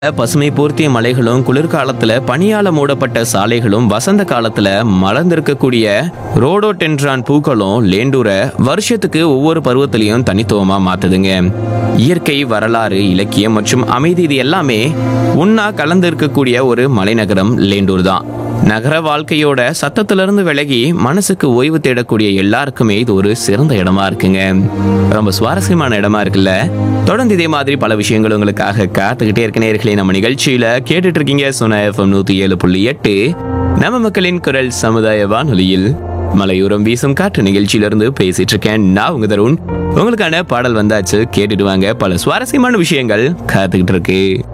பசுமை பூர்த்திய மலைகளும் குளிர்காலத்துல பனியால மூடப்பட்ட சாலைகளும் வசந்த காலத்துல மலர்ந்திருக்கக்கூடிய ரோடோடென்ட்ரான் பூக்களும் லேண்டூரை வருஷத்துக்கு ஒவ்வொரு பருவத்திலையும் தனித்துவமா மாத்துதுங்க இயற்கை வரலாறு இலக்கியம் மற்றும் அமைதி இது எல்லாமே ஒன்னா கலந்து இருக்கக்கூடிய ஒரு மலைநகரம் லேண்டூர் தான் நகர வாழ்க்கையோட சத்தத்திலிருந்து விலகி மனசுக்கு ஓய்வு தேடக்கூடிய எல்லாருக்குமே இது ஒரு சிறந்த இடமா இருக்குங்க ரொம்ப சுவாரஸ்யமான இடமா இருக்குல்ல தொடர்ந்து இதே மாதிரி பல விஷயங்கள் உங்களுக்காக காத்துக்கிட்டே இருக்க நேர்களே நம்ம நிகழ்ச்சியில கேட்டுட்டு இருக்கீங்க சொன்ன எஃப்எம் நூத்தி ஏழு புள்ளி எட்டு நம்ம மக்களின் குரல் சமுதாய வானொலியில் மலையோரம் வீசும் காற்று நிகழ்ச்சியிலிருந்து பேசிட்டு இருக்கேன் நான் உங்க தருண் உங்களுக்கான பாடல் வந்தாச்சு கேட்டுட்டு வாங்க பல சுவாரஸ்யமான விஷயங்கள் காத்துக்கிட்டு இருக்கு